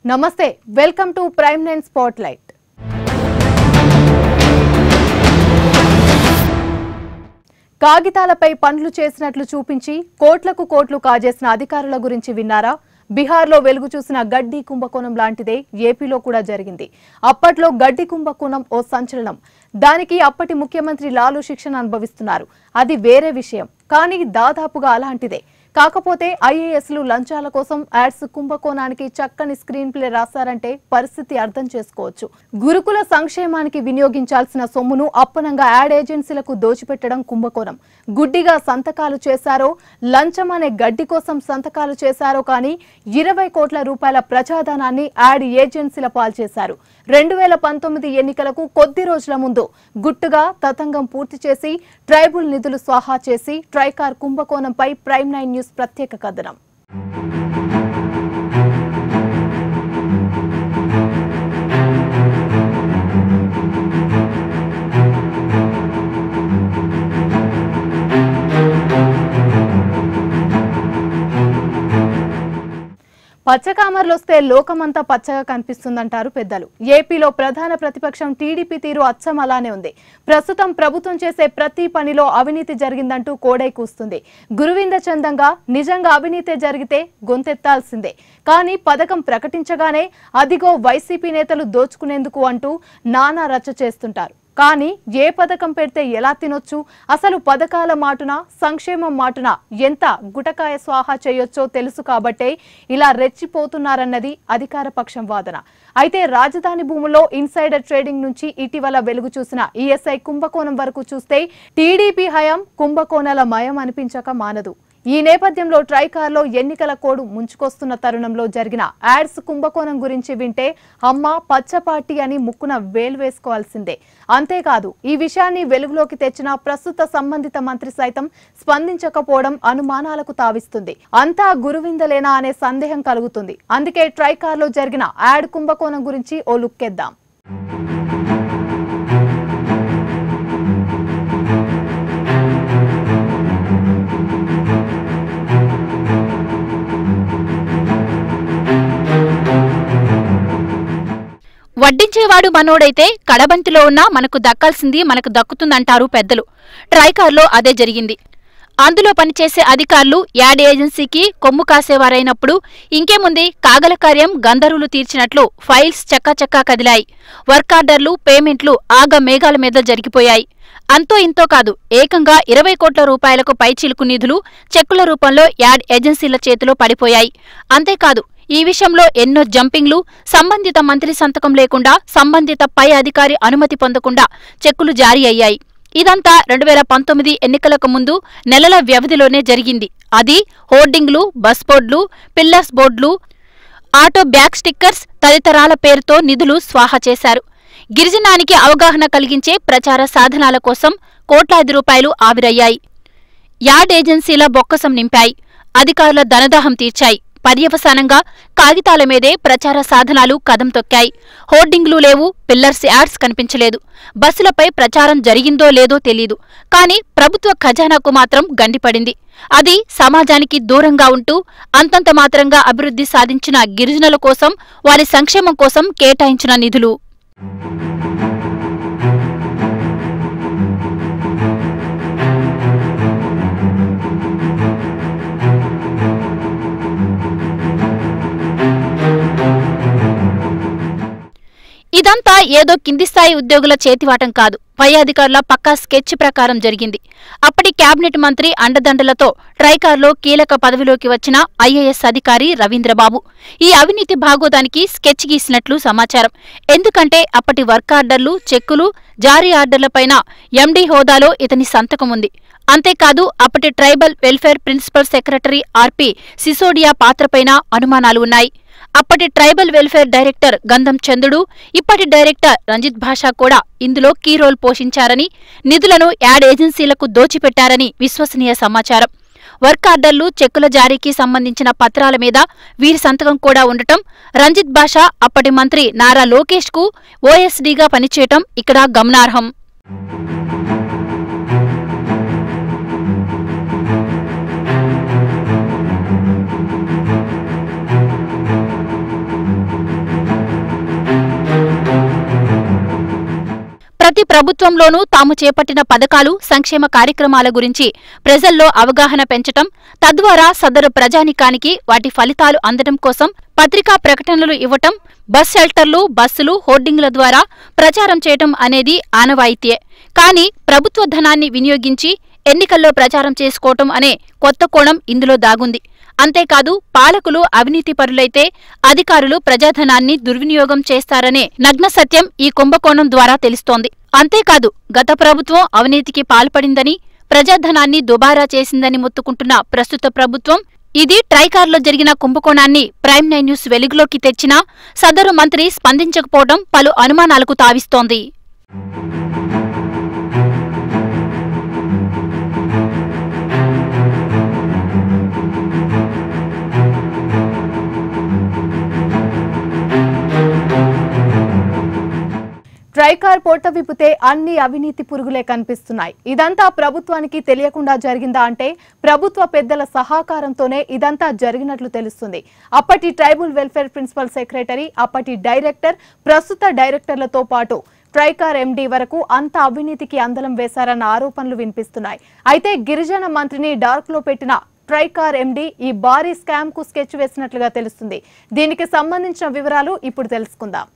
నమస్తే welcome to prime nine spotlight కాగితాలపై పనులు చేసినట్లు చూపించి కోట్లకు కోట్లు కాజేసిన అధికారుల గురించి విన్నారా బీహార్లో వెలుగు చూసిన గడ్డి కుంభకోణం లాంటిదే ఏపీలో కూడా జరిగింది అప్పట్లో గడ్డి కుంభకోణం ఓ సంచలనం దానికి అప్పటి ముఖ్యమంత్రి లాలు శిక్షణ అనుభవిస్తున్నారు అది వేరే విషయం కానీ దాదాపుగా అలాంటిదే కాకపోతే ఐఏఎస్లు లంచాల కోసం యాడ్స్ కుంభకోణానికి చక్కని స్క్రీన్ ప్లే రాశారంటే పరిస్థితి అర్థం చేసుకోవచ్చు గురుకుల సంక్షేమానికి వినియోగించాల్సిన సొమ్మును అప్పనంగా యాడ్ ఏజెన్సీలకు దోచిపెట్టడం కుంభకోణం గుడ్డిగా సంతకాలు చేశారో లంచం అనే గడ్డి కోసం సంతకాలు చేశారో కానీ ఇరవై కోట్ల రూపాయల ప్రజాధనాన్ని యాడ్ ఏజెన్సీల పాల్చేశారు రెండు వేల పంతొమ్మిది ఎన్నికలకు కొద్ది రోజుల ముందు గుట్టుగా తతంగం పూర్తి చేసి ట్రైబుల్ నిధులు స్వాహా చేసి ట్రైకార్ కుంభకోణంపై ప్రైమ్ నైన్ న్యూస్ ప్రత్యేక కథనం పచ్చకామర్లొస్తే లోకమంతా పచ్చగా కనిపిస్తుందంటారు పెద్దలు ఏపీలో ప్రధాన ప్రతిపక్షం టీడీపీ తీరు అచ్చం అలానే ఉంది ప్రస్తుతం ప్రభుత్వం చేసే ప్రతి పనిలో అవినీతి జరిగిందంటూ కోడై కూస్తుంది గురువింద చందంగా నిజంగా అవినీతి జరిగితే గొంతెత్తాల్సిందే కానీ పథకం ప్రకటించగానే అదిగో వైసీపీ నేతలు దోచుకునేందుకు అంటూ నానా రచ్చ చేస్తుంటారు కానీ ఏ పథకం పెడితే ఎలా తినొచ్చు అసలు పథకాల మాటున సంక్షేమం మాటున ఎంత గుటకాయ స్వాహా చేయొచ్చో తెలుసు కాబట్టే ఇలా రెచ్చిపోతున్నారన్నది అధికార పక్షం వాదన అయితే రాజధాని భూముల్లో ఇన్సైడర్ ట్రేడింగ్ నుంచి ఇటీవల వెలుగు చూసిన ఈఎస్ఐ కుంభకోణం వరకు చూస్తే టీడీపీ హయాం కుంభకోణాల మయం అనిపించక మానదు ఈ నేపథ్యంలో ట్రైకార్లో ఎన్నికల కోడ్ ముంచుకొస్తున్న తరుణంలో జరిగిన యాడ్స్ కుంభకోణం గురించి వింటే అమ్మ పచ్చ పార్టీ అని ముక్కున వేలు వేసుకోవాల్సిందే అంతేకాదు ఈ విషయాన్ని వెలుగులోకి తెచ్చిన ప్రస్తుత సంబంధిత మంత్రి సైతం స్పందించకపోవడం అనుమానాలకు తావిస్తుంది అంతా గురువిందలేనా అనే సందేహం కలుగుతుంది అందుకే ట్రైకార్లో జరిగిన యాడ్ కుంభకోణం గురించి ఓ లుక్కేద్దాం వడ్డించేవాడు మనోడైతే కడబంతిలో ఉన్నా మనకు దక్కాల్సింది మనకు దక్కుతుందంటారు పెద్దలు ట్రైకార్లో అదే జరిగింది అందులో పనిచేసే అధికారులు యాడ్ ఏజెన్సీకి కొమ్ము కాసేవారైనప్పుడు ఇంకేముంది కాగల కార్యం గంధర్వులు తీర్చినట్లు ఫైల్స్ చక్కాచక్కా కదిలాయి వర్క్ ఆర్డర్లు పేమెంట్లు ఆగ మేఘాల మీద జరిగిపోయాయి అంతో ఇంతో కాదు ఏకంగా ఇరవై కోట్ల రూపాయలకు పైచిలుకు నిధులు చెక్కుల రూపంలో యాడ్ ఏజెన్సీల చేతిలో పడిపోయాయి అంతేకాదు ఈ విషయంలో ఎన్నో జంపింగ్లు సంబంధిత మంత్రి సంతకం లేకుండా సంబంధిత పై అధికారి అనుమతి పొందకుండా చెక్కులు జారీ అయ్యాయి ఇదంతా రెండు వేల పంతొమ్మిది ఎన్నికలకు ముందు నెలల వ్యవధిలోనే జరిగింది అది హోర్డింగ్లు బస్ బోర్డులు పిల్లర్స్ బోర్డులు ఆటో బ్యాక్ స్టిక్కర్స్ తదితరాల పేరుతో నిధులు స్వాహా చేశారు గిరిజనానికి అవగాహన కలిగించే ప్రచార సాధనాల కోసం కోట్లాది రూపాయలు ఆవిరయ్యాయి యార్డ్ ఏజెన్సీల బొక్కసం నింపాయి అధికారుల ధనదాహం తీర్చాయి పర్యవసానంగా కాగితాల మీదే ప్రచార సాధనాలు కదం తొక్కాయి హోర్డింగ్లు లేవు పిల్లర్స్ యాడ్స్ కనిపించలేదు బస్సులపై ప్రచారం జరిగిందో లేదో తెలీదు కానీ ప్రభుత్వ ఖజానాకు మాత్రం గండిపడింది అది సమాజానికి దూరంగా ఉంటూ అంతంత మాత్రంగా అభివృద్ధి సాధించిన గిరిజనుల కోసం వారి సంక్షేమం కోసం కేటాయించిన నిధులు ఇదంతా ఏదో కింది స్థాయి ఉద్యోగుల చేతివాటం కాదు పై అధికారుల పక్కా స్కెచ్ ప్రకారం జరిగింది అప్పటి కేబినెట్ మంత్రి అండదండలతో ట్రైకార్లో కీలక పదవిలోకి వచ్చిన ఐఏఎస్ అధికారి రవీంద్రబాబు ఈ అవినీతి భాగోదానికి స్కెచ్ గీసినట్లు సమాచారం ఎందుకంటే అప్పటి వర్క్ ఆర్డర్లు చెక్కులు జారీ ఆర్డర్లపైన ఎండీ హోదాలో ఇతని సంతకం ఉంది అంతేకాదు అప్పటి tribal welfare principal secretary RP Sisodia పాత్రపైన అనుమానాలు ఉన్నాయి అప్పటి ట్రైబల్ వెల్ఫేర్ డైరెక్టర్ గంధం చందుడు ఇప్పటి డైరెక్టర్ రంజిత్ భాషా కూడా ఇందులో కీ రోల్ పోషించారని నిధులను యాడ్ ఏజెన్సీలకు దోచిపెట్టారని విశ్వసనీయ సమాచారం వర్క్ ఆర్డర్లు చెక్కుల జారీకి సంబంధించిన పత్రాల మీద వీరి సంతకం కూడా ఉండటం రంజిత్ భాషా అప్పటి మంత్రి నారా లోకేష్ కు ఓఎస్డీగా పనిచేయటం ఇక్కడ గమనార్హం ప్రభుత్వంలోనూ తాము చేపట్టిన పథకాలు సంక్షేమ కార్యక్రమాల గురించి ప్రజల్లో అవగాహన పెంచటం తద్వారా సదరు ప్రజానికానికి వాటి ఫలితాలు అందడం కోసం పత్రికా ప్రకటనలు ఇవ్వటం బస్ షెల్టర్లు బస్సులు హోర్డింగ్ల ద్వారా ప్రచారం చేయటం అనేది ఆనవాయితీయే కానీ ప్రభుత్వ ధనాన్ని వినియోగించి ఎన్నికల్లో ప్రచారం చేసుకోవటం అనే కొత్త కోణం ఇందులో దాగుంది అంతేకాదు పాలకులు అవినీతిపరులైతే అధికారులు ప్రజాధనాన్ని దుర్వినియోగం చేస్తారనే నగ్న సత్యం ఈ కుంభకోణం ద్వారా తెలుస్తోంది అంతేకాదు గత ప్రభుత్వం అవినీతికి పాల్పడిందని ప్రజాధనాన్ని దుబారా చేసిందని మొత్తుకుంటున్న ప్రస్తుత ప్రభుత్వం ఇది ట్రైకార్లో జరిగిన కుంభకోణాన్ని ప్రైమ్ నైన్ న్యూస్ వెలుగులోకి తెచ్చినా సదరు మంత్రి స్పందించకపోవడం పలు అనుమానాలకు తావిస్తోంది ట్రైకార్ పొట్ట విప్పితే అన్ని అవినీతి పురుగులే కనిపిస్తున్నాయి ఇదంతా ప్రభుత్వానికి తెలియకుండా జరిగిందా అంటే ప్రభుత్వ పెద్దల సహకారంతోనే ఇదంతా జరిగినట్లు తెలుస్తుంది అప్పటి ట్రైబల్ వెల్ఫేర్ ప్రిన్సిపల్ సెక్రటరీ అప్పటి డైరెక్టర్ ప్రస్తుత డైరెక్టర్లతో పాటు ట్రైకార్ ఎండీ వరకు అంత అవినీతికి అందలం వేశారన్న ఆరోపణలు వినిపిస్తున్నాయి అయితే గిరిజన మంత్రిని డార్క్ లో పెట్టిన ట్రైకార్ ఎండీ ఈ భారీ స్కామ్ కు స్కెచ్ వేసినట్లుగా తెలుస్తుంది దీనికి సంబంధించిన వివరాలు ఇప్పుడు తెలుసుకుందాం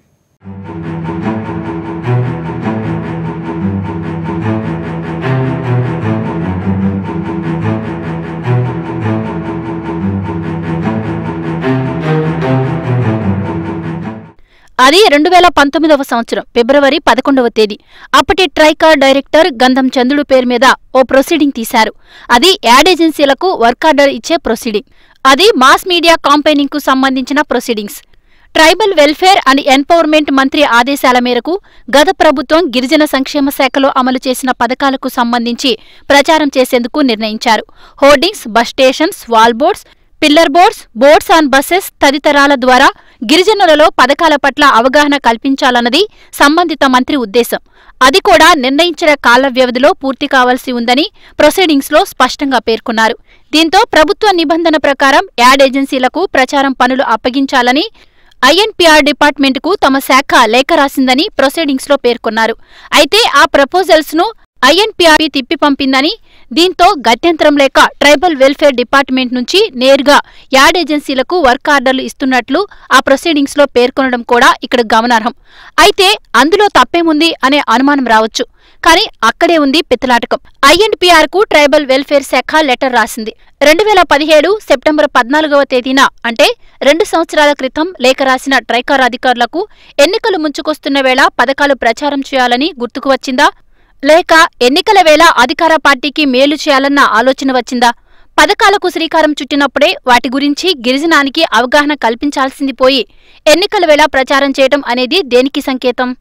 అది రెండు వేల పంతొమ్మిదవ సంవత్సరం ఫిబ్రవరి పదకొండవ తేదీ అప్పటి ట్రైకార్ డైరెక్టర్ గంధం చంద్రుడు పేరు మీద ఓ ప్రొసీడింగ్ తీశారు అది యాడ్ ఏజెన్సీలకు వర్క్ ఆర్డర్ ఇచ్చే ప్రొసీడింగ్ అది మాస్ మీడియా కాంపెయినింగ్ కు సంబంధించిన proceedings tribal welfare and empowerment మంత్రి ఆదేశాల మేరకు గత ప్రభుత్వం గిరిజన సంక్షేమ శాఖలో అమలు చేసిన పథకాలకు సంబంధించి ప్రచారం చేసేందుకు నిర్ణయించారు hoardings bus stations wall boards pillar boards boards on buses తదితరాల ద్వారా గిరిజనులలో పథకాల పట్ల అవగాహన కల్పించాలన్నది సంబంధిత మంత్రి ఉద్దేశం అది కూడా నిర్ణయించిన కాల వ్యవధిలో పూర్తి కావాల్సి ఉందని ప్రొసీడింగ్స్ లో స్పష్టంగా పేర్కొన్నారు దీంతో ప్రభుత్వ నిబంధన ప్రకారం యాడ్ ఏజెన్సీలకు ప్రచారం పనులు అప్పగించాలని ఐఎన్పిఆర్ డిపార్ట్మెంట్కు తమ శాఖ లేఖ రాసిందని ప్రొసీడింగ్స్ లో పేర్కొన్నారు అయితే ఆ ప్రపోజల్స్ ను ఐఎన్పిఆర్ తిప్పి పంపిందని దీంతో గత్యంతరం లేక ట్రైబల్ వెల్ఫేర్ డిపార్ట్మెంట్ నుంచి నేరుగా యాడ్ ఏజెన్సీలకు వర్క్ ఆర్డర్లు ఇస్తున్నట్లు ఆ ప్రొసీడింగ్స్ లో పేర్కొనడం కూడా ఇక్కడ గమనార్హం అయితే అందులో తప్పేముంది అనే అనుమానం రావచ్చు కానీ అక్కడే ఉంది పిత్తలాటకం ఐఎన్పిఆర్ కు ట్రైబల్ వెల్ఫేర్ శాఖ లెటర్ రాసింది రెండు వేల పదిహేడు సెప్టెంబర్ పద్నాలుగవ తేదీన అంటే రెండు సంవత్సరాల క్రితం లేఖ రాసిన ట్రైకార్ అధికారులకు ఎన్నికలు ముంచుకొస్తున్న వేళ పథకాలు ప్రచారం చేయాలని గుర్తుకు వచ్చిందా లేక ఎన్నికల వేళ అధికార పార్టీకి మేలు చేయాలన్న ఆలోచన వచ్చిందా పథకాలకు శ్రీకారం చుట్టినప్పుడే వాటి గురించి గిరిజనానికి అవగాహన కల్పించాల్సింది పోయి ఎన్నికల వేళ ప్రచారం చేయటం అనేది దేనికి సంకేతం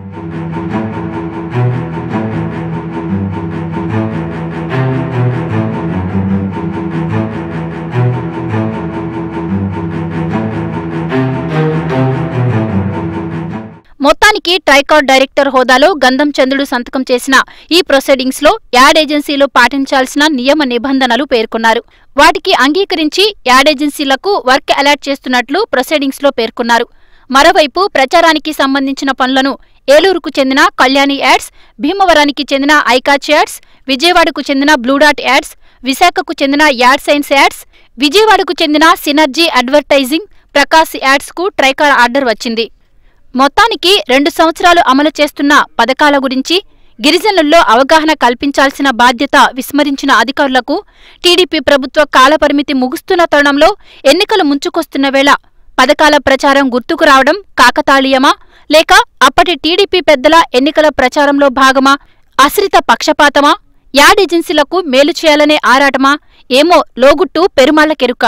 మొత్తానికి ట్రైకార్ డైరెక్టర్ హోదాలో గంధం చంద్రుడు సంతకం చేసిన ఈ ప్రొసీడింగ్స్ లో యాడ్ ఏజెన్సీలో పాటించాల్సిన నియమ నిబంధనలు పేర్కొన్నారు వాటికి అంగీకరించి యాడ్ ఏజెన్సీలకు వర్క్ అలాట్ చేస్తున్నట్లు ప్రొసీడింగ్స్ లో పేర్కొన్నారు మరోవైపు ప్రచారానికి సంబంధించిన పనులను ఏలూరుకు చెందిన కళ్యాణి యాడ్స్ భీమవరానికి చెందిన ఐకాచ్ యాడ్స్ విజయవాడకు చెందిన బ్లూడాట్ యాడ్స్ విశాఖకు చెందిన యాడ్ సైన్స్ యాడ్స్ విజయవాడకు చెందిన సినర్జీ అడ్వర్టైజింగ్ ప్రకాశ్ యాడ్స్ కు ట్రైకార్ ఆర్డర్ వచ్చింది మొత్తానికి రెండు సంవత్సరాలు అమలు చేస్తున్న పథకాల గురించి గిరిజనుల్లో అవగాహన కల్పించాల్సిన బాధ్యత విస్మరించిన అధికారులకు టీడీపీ ప్రభుత్వ కాలపరిమితి ముగుస్తున్న తరుణంలో ఎన్నికలు ముంచుకొస్తున్న వేళ పథకాల ప్రచారం గుర్తుకు రావడం కాకతాళీయమా లేక అప్పటి టీడీపీ పెద్దల ఎన్నికల ప్రచారంలో భాగమా అశ్రిత పక్షపాతమా యాడ్ ఏజెన్సీలకు మేలు చేయాలనే ఆరాటమా ఏమో లోగుట్టు పెరుమాళ్లకెరుక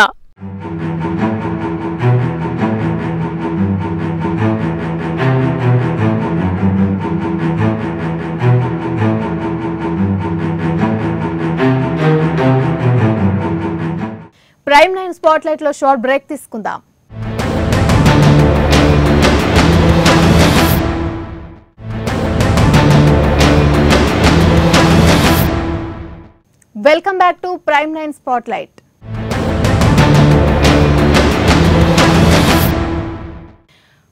ప్రైమ్ నైన్ స్పాట్లైట్ లో షార్ట్ బ్రేక్ తీసుకుందాం welcome back to prime nine spotlight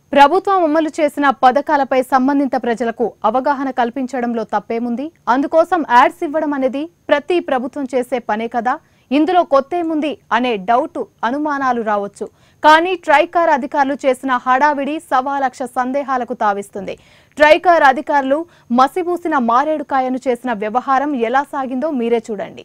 ప్రభుత్వం అమలు చేసిన పథకాలపై సంబంధిత ప్రజలకు అవగాహన కల్పించడంలో తప్పేముంది అందుకోసం యాడ్స్ ఇవ్వడం అనేది ప్రతి ప్రభుత్వం చేసే పనే కదా ఇందులో కొత్తేముంది అనే డౌట్ అనుమానాలు రావచ్చు కానీ ట్రైకార్ అధికారులు చేసిన హడావిడి సవా లక్ష సందేహాలకు తావిస్తుంది ట్రైకార్ అధికారులు మసిబూసిన మారేడుకాయను చేసిన వ్యవహారం ఎలా సాగిందో మీరే చూడండి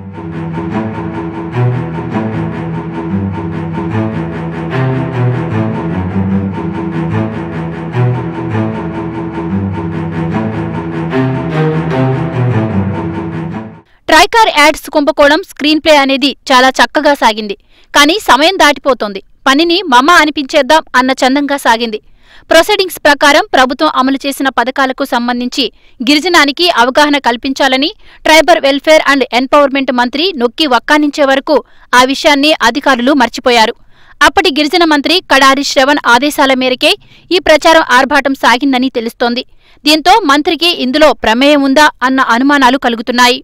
ట్రైకార్ యాడ్స్ కుంభకోణం స్క్రీన్ ప్లే అనేది చాలా చక్కగా సాగింది కానీ సమయం దాటిపోతోంది పనిని మమ అనిపించేద్దాం అన్న చందంగా సాగింది ప్రొసీడింగ్స్ ప్రకారం ప్రభుత్వం అమలు చేసిన పథకాలకు సంబంధించి గిరిజనానికి అవగాహన కల్పించాలని ట్రైబల్ వెల్ఫేర్ అండ్ ఎన్పవర్మెంట్ మంత్రి నొక్కి వక్కానించే వరకు ఆ విషయాన్ని అధికారులు మర్చిపోయారు అప్పటి గిరిజన మంత్రి కడారి శ్రవణ్ ఆదేశాల మేరకే ఈ ప్రచారం ఆర్భాటం సాగిందని తెలుస్తోంది దీంతో మంత్రికి ఇందులో ప్రమేయం ఉందా అన్న అనుమానాలు కలుగుతున్నాయి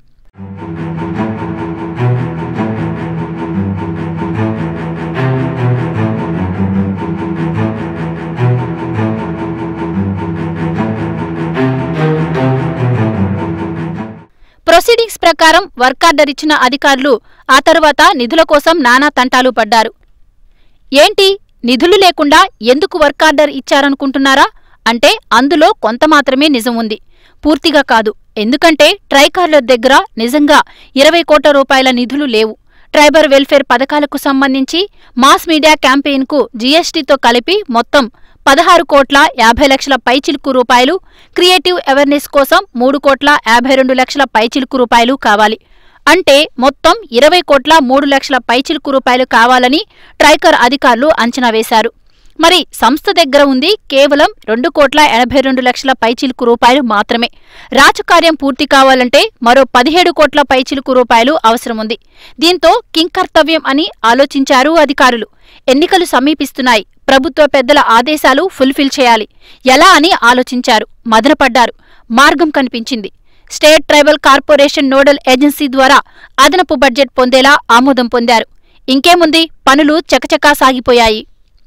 ప్రొసీడింగ్స్ ప్రకారం వర్క్ ఆర్డర్ ఇచ్చిన అధికారులు ఆ తరువాత నిధుల కోసం నానా తంటాలు పడ్డారు ఏంటి నిధులు లేకుండా ఎందుకు వర్క్ ఆర్డర్ ఇచ్చారనుకుంటున్నారా అంటే అందులో కొంత మాత్రమే నిజం ఉంది పూర్తిగా కాదు ఎందుకంటే ట్రైకార్ల దగ్గర నిజంగా ఇరవై కోట్ల రూపాయల నిధులు లేవు ట్రైబర్ వెల్ఫేర్ పథకాలకు సంబంధించి మాస్ మీడియా క్యాంపెయిన్కు జీఎస్టీతో కలిపి మొత్తం పదహారు కోట్ల యాభై లక్షల పైచిలుకు రూపాయలు క్రియేటివ్ అవేర్నెస్ కోసం మూడు కోట్ల యాభై రెండు లక్షల పైచిలుకు రూపాయలు కావాలి అంటే మొత్తం ఇరవై కోట్ల మూడు లక్షల పైచిలుకు రూపాయలు కావాలని ట్రైకర్ అధికారులు అంచనా వేశారు మరి సంస్థ దగ్గర ఉంది కేవలం రెండు కోట్ల ఎనభై రెండు లక్షల పైచిలుకు రూపాయలు మాత్రమే రాజకార్యం పూర్తి కావాలంటే మరో పదిహేడు కోట్ల పైచిలుకు రూపాయలు అవసరముంది దీంతో కింకర్తవ్యం అని ఆలోచించారు అధికారులు ఎన్నికలు సమీపిస్తున్నాయి ప్రభుత్వ పెద్దల ఆదేశాలు ఫుల్ఫిల్ చేయాలి ఎలా అని ఆలోచించారు మదనపడ్డారు మార్గం కనిపించింది state tribal corporation nodal agency ద్వారా అదనపు బడ్జెట్ పొందేలా ఆమోదం పొందారు ఇంకేముంది పనులు చకచకా సాగిపోయాయి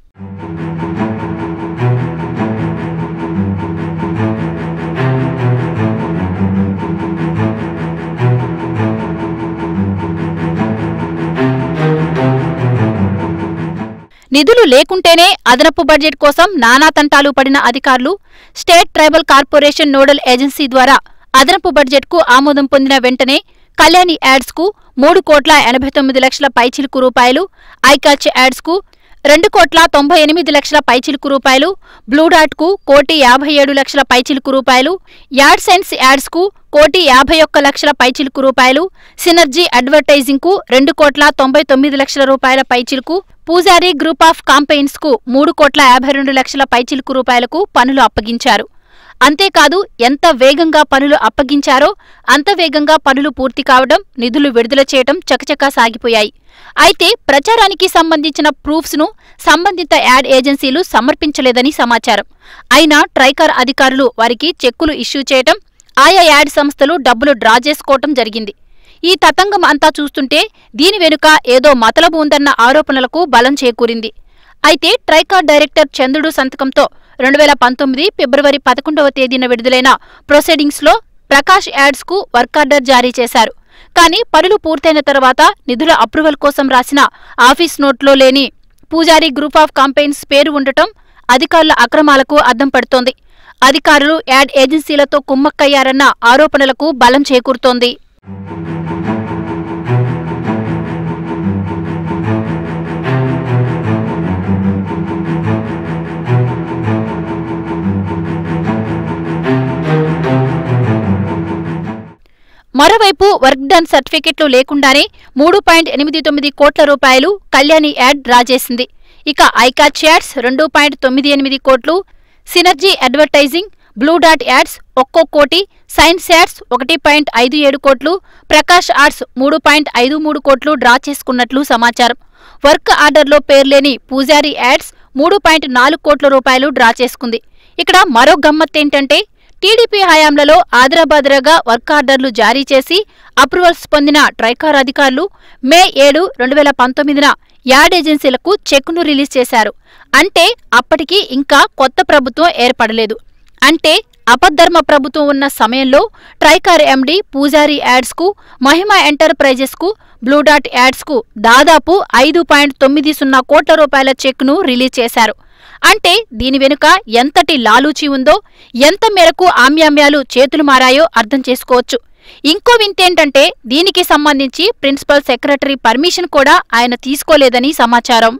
నిధులు లేకుంటేనే అదనపు బడ్జెట్ కోసం నానా తంటాలు పడిన అధికారులు state tribal corporation nodal agency ద్వారా అదనపు బడ్జెట్కు ఆమోదం పొందిన వెంటనే కళ్యాణి యాడ్స్కు మూడు కోట్ల ఎనభై తొమ్మిది లక్షల పైచిలుకు రూపాయలు ఐకాచ్ యాడ్స్కు రెండు కోట్ల తొంభై ఎనిమిది లక్షల పైచిలుకు రూపాయలు బ్లూ డాట్కు కోటి యాభై ఏడు లక్షల పైచిలుకు రూపాయలు యాడ్ సెన్స్ యాడ్స్కు కోటి యాభై ఒక్క లక్షల పైచిలుకు రూపాయలు సినర్జీ అడ్వర్టైజింగ్కు రెండు కోట్ల తొంభై తొమ్మిది లక్షల రూపాయల పైచిలుకు పూజారి గ్రూప్ ఆఫ్ కాంపెయిన్స్ కు మూడు కోట్ల యాభై రెండు లక్షల పైచిలుకు రూపాయలకు పనులు అప్పగించారు అంతేకాదు ఎంత వేగంగా పనులు అప్పగించారో అంత వేగంగా పనులు పూర్తి కావడం నిధులు విడుదల చేయడం చకచకా సాగిపోయాయి అయితే ప్రచారానికి సంబంధించిన ప్రూఫ్స్ ను సంబంధిత యాడ్ ఏజెన్సీలు సమర్పించలేదని సమాచారం అయినా ట్రైకార్ అధికారులు వారికి చెక్కులు ఇష్యూ చేయటం ఆయా యాడ్ సంస్థలు డబ్బులు డ్రా చేసుకోవటం జరిగింది ఈ తతంగం అంతా చూస్తుంటే దీని వెనుక ఏదో మతలబు ఉందన్న ఆరోపణలకు బలం చేకూరింది అయితే ట్రైకార్ డైరెక్టర్ చంద్రుడు సంతకంతో రెండు వేల పంతొమ్మిది ఫిబ్రవరి పదకొండవ తేదీన విడుదలైన ప్రొసీడింగ్స్లో ప్రకాష్ యాడ్స్కు వర్క్ ఆర్డర్ జారీ చేశారు కానీ పనులు పూర్తయిన తర్వాత నిధుల అప్రూవల్ కోసం రాసిన ఆఫీస్ నోట్లో లేని పూజారి గ్రూప్ ఆఫ్ కాంపెయిన్స్ పేరు ఉండటం అధికారుల అక్రమాలకు అద్దం పడుతోంది అధికారులు యాడ్ ఏజెన్సీలతో కుమ్మక్కయ్యారన్న ఆరోపణలకు బలం చేకూరుతోంది మరోవైపు వర్క్ డన్ సర్టిఫికెట్లు లేకుండానే మూడు పాయింట్ ఎనిమిది తొమ్మిది కోట్ల రూపాయలు కళ్యాణి యాడ్ డ్రా చేసింది ఇక ఐకాచ్ యాడ్స్ రెండు పాయింట్ తొమ్మిది ఎనిమిది కోట్లు synergy advertising blue dot ads ఒక్కో కోటి సైన్స్ యాడ్స్ ఒకటి పాయింట్ ఐదు ఏడు కోట్లు ప్రకాష్ ఆర్ట్స్ మూడు పాయింట్ ఐదు మూడు కోట్లు డ్రా చేసుకున్నట్లు సమాచారం వర్క్ ఆర్డర్లో పేర్లేని పూజారి యాడ్స్ మూడు పాయింట్ నాలుగు కోట్ల రూపాయలు డ్రా చేసుకుంది ఇక్కడ మరో గమ్మత్తేంటంటే టీడీపీ హయాంలలో ఆదరాబాదరాగా వర్క్ ఆర్డర్లు జారీ చేసి అప్రూవల్స్ పొందిన ట్రైకార్ అధికారులు మే ఏడు రెండు వేల పంతొమ్మిదిన యాడ్ ఏజెన్సీలకు చెక్కును రిలీజ్ చేశారు అంటే అప్పటికి ఇంకా కొత్త ప్రభుత్వం ఏర్పడలేదు అంటే అపద్ధర్మ ప్రభుత్వం ఉన్న సమయంలో ట్రైకార్ ఎండి పూజారి యాడ్స్కు మహిమ ఎంటర్ప్రైజెస్కు బ్లూ డాట్ యాడ్స్కు దాదాపు ఐదు పాయింట్ తొమ్మిది సున్నా కోట్ల రూపాయల చెక్ను రిలీజ్ చేశారు అంటే దీని వెనుక ఎంతటి లాలూచి ఉందో ఎంత మేరకు ఆమ్యామ్యాలు చేతులు మారాయో అర్థం చేసుకోవచ్చు ఇంకో వింతేంటంటే దీనికి సంబంధించి ప్రిన్సిపల్ సెక్రటరీ పర్మిషన్ కూడా ఆయన తీసుకోలేదని సమాచారం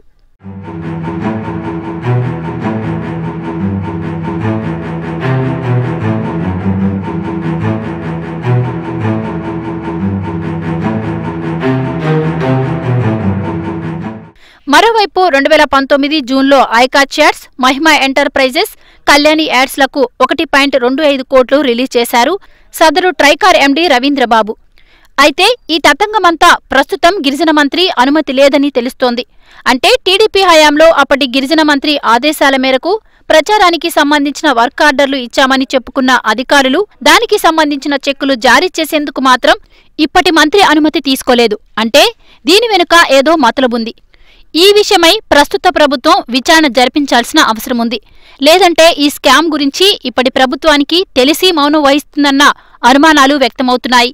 మరోవైపు రెండు వేల పంతొమ్మిది జూన్లో ఐకా చాట్స్ మహిమా ఎంటర్ప్రైజెస్ కళ్యాణి యాడ్స్లకు ఒకటి పాయింట్ రెండు ఐదు కోట్లు రిలీజ్ చేశారు సదరు ట్రైకార్ ఎండీ రవీంద్రబాబు అయితే ఈ తతంగమంతా ప్రస్తుతం గిరిజన మంత్రి అనుమతి లేదని తెలుస్తోంది అంటే టీడీపీ హయాంలో అప్పటి గిరిజన మంత్రి ఆదేశాల మేరకు ప్రచారానికి సంబంధించిన వర్క్ ఆర్డర్లు ఇచ్చామని చెప్పుకున్న అధికారులు దానికి సంబంధించిన చెక్కులు జారీ చేసేందుకు మాత్రం ఇప్పటి మంత్రి అనుమతి తీసుకోలేదు అంటే దీని వెనుక ఏదో మతలబుంది ఈ విషయమై ప్రస్తుత ప్రభుత్వం విచారణ జరిపించాల్సిన అవసరముంది లేదంటే ఈ స్కామ్ గురించి ఇప్పటి ప్రభుత్వానికి తెలిసి మౌనం వహిస్తుందన్న అనుమానాలు వ్యక్తమవుతున్నాయి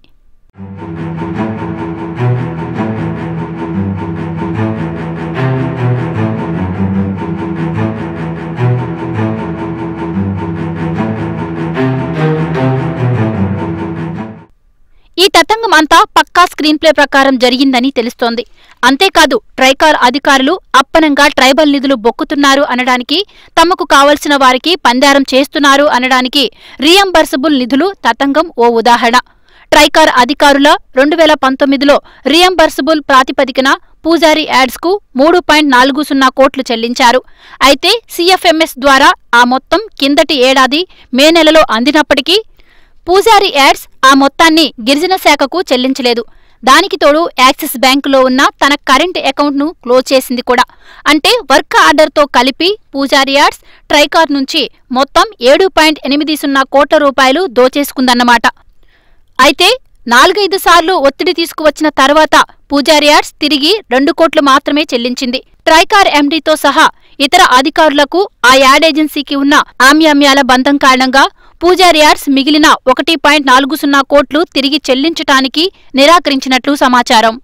ఈ తతంగం అంతా పక్కా స్క్రీన్ ప్లే ప్రకారం జరిగిందని తెలుస్తోంది అంతేకాదు ట్రైకార్ అధికారులు అప్పనంగా ట్రైబల్ నిధులు బొక్కుతున్నారు అనడానికి తమకు కావలసిన వారికి పందారం చేస్తున్నారు అనడానికి రీఎంబర్సబుల్ నిధులు తతంగం ఓ ఉదాహరణ ట్రైకార్ అధికారుల రెండు వేల పంతొమ్మిదిలో రీఎంబర్సబుల్ ప్రాతిపదికన పూజారి యాడ్స్కు మూడు పాయింట్ నాలుగు సున్నా కోట్లు చెల్లించారు అయితే సీఎఫ్ఎంఎస్ ద్వారా ఆ మొత్తం కిందటి ఏడాది మే నెలలో అందినప్పటికీ పూజారి యాడ్స్ ఆ మొత్తాన్ని గిరిజన శాఖకు చెల్లించలేదు దానికి తోడు యాక్సిస్ బ్యాంకులో ఉన్న తన కరెంట్ అకౌంట్ను క్లోజ్ చేసింది కూడా అంటే వర్క్ ఆర్డర్తో కలిపి పూజారి యాడ్స్ ట్రైకార్ నుంచి మొత్తం ఏడు పాయింట్ ఎనిమిది సున్నా కోట్ల రూపాయలు దోచేసుకుందన్నమాట అయితే నాలుగైదు సార్లు ఒత్తిడి తీసుకువచ్చిన తర్వాత పూజారి యాడ్స్ తిరిగి రెండు కోట్లు మాత్రమే చెల్లించింది ట్రైకార్ ఎండీతో సహా ఇతర అధికారులకు ఆ యాడ్ ఏజెన్సీకి ఉన్న ఆమ్యామ్యాల బంధం కారణంగా పూజారి యాడ్స్ మిగిలిన ఒకటి పాయింట్ నాలుగు సున్నా కోట్లు తిరిగి చెల్లించటానికి నిరాకరించినట్లు సమాచారం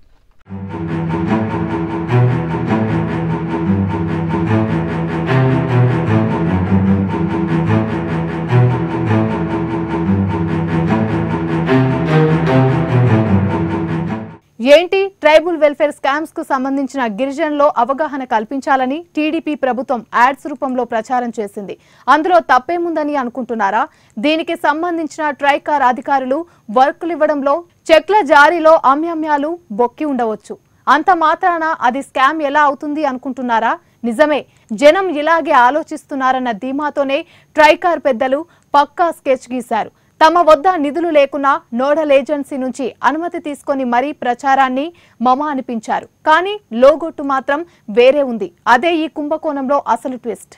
ఏంటి ట్రైబల్ వెల్ఫేర్ స్కామ్స్ కు సంబంధించిన గిరిజనులో అవగాహన కల్పించాలని టీడీపీ ప్రభుత్వం యాడ్స్ రూపంలో ప్రచారం చేసింది అందులో తప్పేముందని అనుకుంటున్నారా దీనికి సంబంధించిన ట్రైకార్ అధికారులు వర్కులు ఇవ్వడంలో చెక్ల జారీలో అమ్యమ్యాలు బొక్కి ఉండవచ్చు అంత మాత్రాన అది స్కామ్ ఎలా అవుతుంది అనుకుంటున్నారా నిజమే జనం ఇలాగే ఆలోచిస్తున్నారన్న ధీమాతోనే ట్రైకార్ పెద్దలు పక్కా స్కెచ్ గీశారు తమ వద్ద నిధులు లేకున్నా నోడల్ ఏజెన్సీ నుంచి అనుమతి తీసుకొని మరీ ప్రచారాన్ని మమ అనిపించారు కానీ లోగొట్టు మాత్రం వేరే ఉంది అదే ఈ కుంభకోణంలో అసలు ట్విస్ట్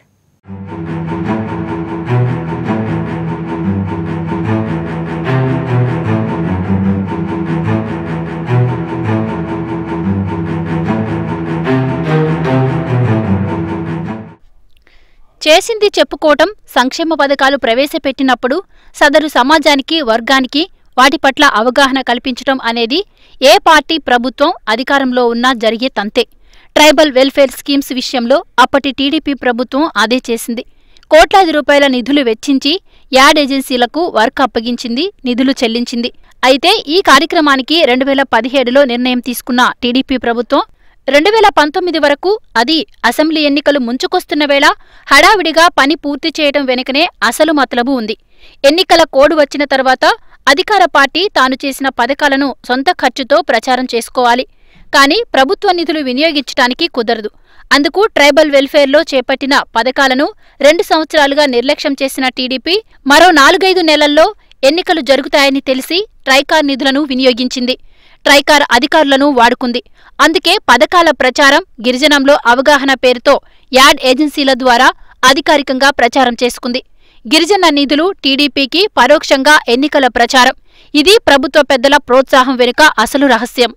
చేసింది చెప్పుకోవటం సంక్షేమ పథకాలు ప్రవేశపెట్టినప్పుడు సదరు సమాజానికి వర్గానికి వాటి పట్ల అవగాహన కల్పించటం అనేది ఏ పార్టీ ప్రభుత్వం అధికారంలో ఉన్నా జరిగే తంతే ట్రైబల్ వెల్ఫేర్ స్కీమ్స్ విషయంలో అప్పటి టీడీపీ ప్రభుత్వం అదే చేసింది కోట్లాది రూపాయల నిధులు వెచ్చించి యాడ్ ఏజెన్సీలకు వర్క్ అప్పగించింది నిధులు చెల్లించింది అయితే ఈ కార్యక్రమానికి రెండు వేల పదిహేడులో నిర్ణయం తీసుకున్న టీడీపీ ప్రభుత్వం రెండు వేల పంతొమ్మిది వరకు అది అసెంబ్లీ ఎన్నికలు ముంచుకొస్తున్న వేళ హడావిడిగా పని పూర్తి చేయడం వెనుకనే అసలు మతలబు ఉంది ఎన్నికల కోడ్ వచ్చిన తర్వాత అధికార పార్టీ తాను చేసిన పథకాలను సొంత ఖర్చుతో ప్రచారం చేసుకోవాలి కానీ ప్రభుత్వ నిధులు వినియోగించడానికి కుదరదు అందుకు ట్రైబల్ వెల్ఫేర్లో చేపట్టిన పథకాలను రెండు సంవత్సరాలుగా నిర్లక్ష్యం చేసిన టీడీపీ మరో నాలుగైదు నెలల్లో ఎన్నికలు జరుగుతాయని తెలిసి ట్రైకార్ నిధులను వినియోగించింది ట్రైకార్ అధికారులను వాడుకుంది అందుకే పథకాల ప్రచారం గిరిజనంలో అవగాహన పేరుతో యాడ్ ఏజెన్సీల ద్వారా అధికారికంగా ప్రచారం చేసుకుంది గిరిజన నిధులు టీడీపీకి పరోక్షంగా ఎన్నికల ప్రచారం ఇది ప్రభుత్వ పెద్దల ప్రోత్సాహం వెనుక అసలు రహస్యం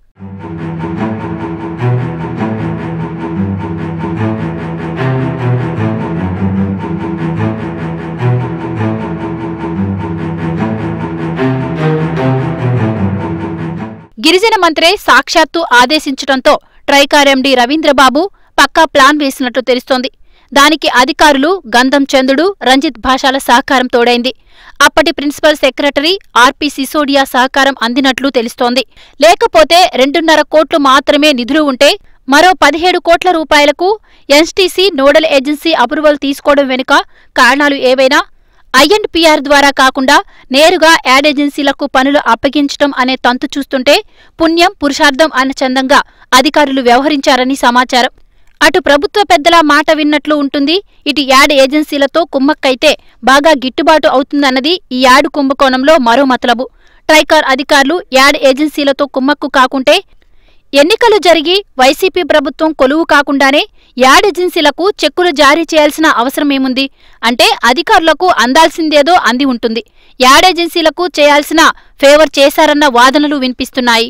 గిరిజన మంత్రే సాక్షాత్తు ఆదేశించడంతో ట్రైకార్ ఎండీ రవీంద్రబాబు పక్కా ప్లాన్ వేసినట్లు తెలుస్తోంది దానికి అధికారులు గంధం చంద్రుడు రంజిత్ భాషాల సహకారం తోడైంది అప్పటి ప్రిన్సిపల్ సెక్రటరీ ఆర్పి సిసోడియా సహకారం అందినట్లు తెలుస్తోంది లేకపోతే రెండున్నర కోట్లు మాత్రమే నిధులు ఉంటే మరో పదిహేడు కోట్ల రూపాయలకు ఎన్స్టీసీ నోడల్ ఏజెన్సీ అప్రూవల్ తీసుకోవడం వెనుక కారణాలు ఏవైనా ఐఎండ్పీఆర్ ద్వారా కాకుండా నేరుగా యాడ్ ఏజెన్సీలకు పనులు అప్పగించడం అనే తంతు చూస్తుంటే పుణ్యం పురుషార్థం అన్న చందంగా అధికారులు వ్యవహరించారని సమాచారం అటు ప్రభుత్వ పెద్దల మాట విన్నట్లు ఉంటుంది ఇటు యాడ్ ఏజెన్సీలతో కుమ్మక్కైతే బాగా గిట్టుబాటు అవుతుందన్నది ఈ యాడ్ కుంభకోణంలో మరో మతలబు ట్రైకార్ అధికారులు యాడ్ ఏజెన్సీలతో కుమ్మక్కు కాకుంటే ఎన్నికలు జరిగి వైసీపీ ప్రభుత్వం కొలువు కాకుండానే యాడ్ ఏజెన్సీలకు చెక్కులు జారీ చేయాల్సిన అవసరమేముంది అంటే అధికారులకు అందాల్సిందేదో అంది ఉంటుంది యాడ్ ఏజెన్సీలకు చేయాల్సిన ఫేవర్ చేశారన్న వాదనలు వినిపిస్తున్నాయి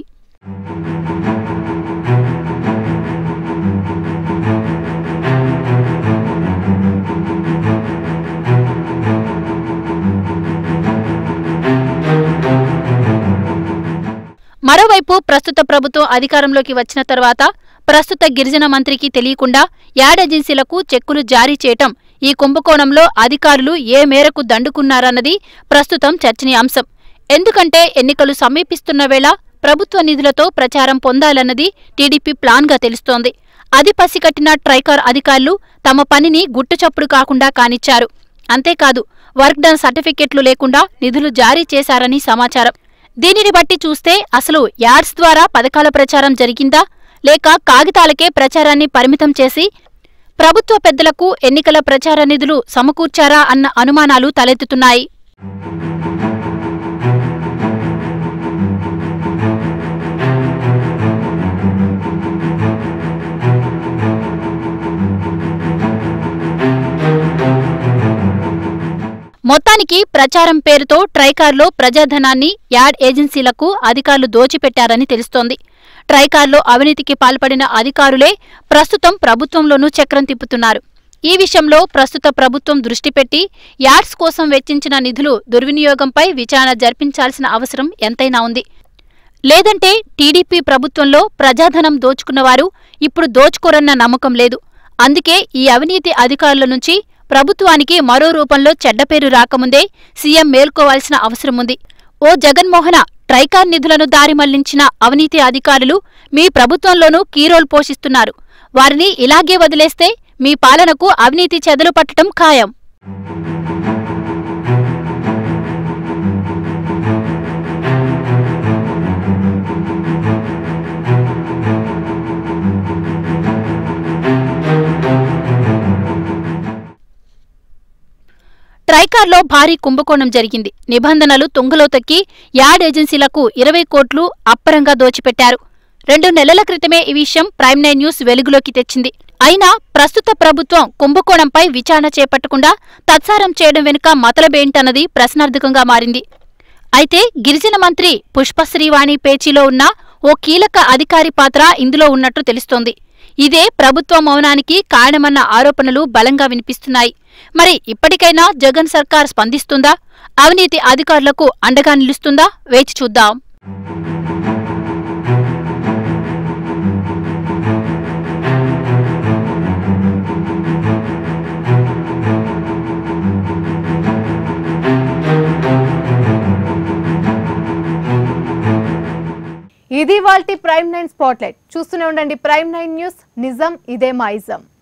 మరోవైపు ప్రస్తుత ప్రభుత్వం అధికారంలోకి వచ్చిన తర్వాత ప్రస్తుత గిరిజన మంత్రికి తెలియకుండా యాడ్ ఏజెన్సీలకు చెక్కులు జారీ చేయటం ఈ కుంభకోణంలో అధికారులు ఏ మేరకు దండుకున్నారన్నది ప్రస్తుతం చర్చనీయాంశం ఎందుకంటే ఎన్నికలు సమీపిస్తున్న వేళ ప్రభుత్వ నిధులతో ప్రచారం పొందాలన్నది టీడీపీ ప్లాన్గా తెలుస్తోంది అది పసికట్టిన ట్రైకార్ అధికారులు తమ పనిని గుట్టుచప్పుడు కాకుండా కానిచ్చారు అంతేకాదు వర్క్ డన్ సర్టిఫికెట్లు లేకుండా నిధులు జారీ చేశారని సమాచారం దీనిని బట్టి చూస్తే అసలు యాడ్స్ ద్వారా పథకాల ప్రచారం జరిగిందా లేక కాగితాలకే ప్రచారాన్ని పరిమితం చేసి ప్రభుత్వ పెద్దలకు ఎన్నికల ప్రచార నిధులు సమకూర్చారా అన్న అనుమానాలు తలెత్తుతున్నాయి మొత్తానికి ప్రచారం పేరుతో ట్రైకార్లో ప్రజాధనాన్ని యాడ్ ఏజెన్సీలకు అధికారులు దోచిపెట్టారని తెలుస్తోంది ట్రైకార్లో అవినీతికి పాల్పడిన అధికారులే ప్రస్తుతం ప్రభుత్వంలోనూ చక్రం తిప్పుతున్నారు ఈ విషయంలో ప్రస్తుత ప్రభుత్వం దృష్టి పెట్టి యాడ్స్ కోసం వెచ్చించిన నిధులు దుర్వినియోగంపై విచారణ జరిపించాల్సిన అవసరం ఎంతైనా ఉంది లేదంటే టీడీపీ ప్రభుత్వంలో ప్రజాధనం దోచుకున్నవారు ఇప్పుడు దోచుకోరన్న నమ్మకం లేదు అందుకే ఈ అవినీతి అధికారుల నుంచి ప్రభుత్వానికి మరో రూపంలో చెడ్డ పేరు రాకముందే సీఎం మేల్కోవాల్సిన అవసరముంది ఓ జగన్మోహన ట్రైకార్ నిధులను దారి మళ్లించిన అవినీతి అధికారులు మీ ప్రభుత్వంలోనూ కీరోల్ పోషిస్తున్నారు వారిని ఇలాగే వదిలేస్తే మీ పాలనకు అవినీతి చెదలు పట్టడం ఖాయం ట్రైకార్లో భారీ కుంభకోణం జరిగింది నిబంధనలు తుంగలో తొక్కి యాడ్ ఏజెన్సీలకు ఇరవై కోట్లు అప్పరంగా దోచిపెట్టారు రెండు నెలల క్రితమే ఈ విషయం ప్రైమ్ నైన్ న్యూస్ వెలుగులోకి తెచ్చింది అయినా ప్రస్తుత ప్రభుత్వం కుంభకోణంపై విచారణ చేపట్టకుండా తత్సారం చేయడం వెనుక మతలబేంటన్నది ప్రశ్నార్థకంగా మారింది అయితే గిరిజన మంత్రి పుష్పశ్రీవాణి పేచీలో ఉన్న ఓ కీలక అధికారి పాత్ర ఇందులో ఉన్నట్టు తెలుస్తోంది ఇదే ప్రభుత్వ మౌనానికి కారణమన్న ఆరోపణలు బలంగా వినిపిస్తున్నాయి మరి ఇప్పటికైనా జగన్ సర్కార్ స్పందిస్తుందా అవినీతి అధికారులకు అండగా నిలుస్తుందా వేచి చూద్దాం ఇది వాల్టి ప్రైమ్ నైన్ స్పాట్లైట్ చూస్తూనే ఉండండి ప్రైమ్ నైన్ న్యూస్ నిజం ఇదే మా ఇజం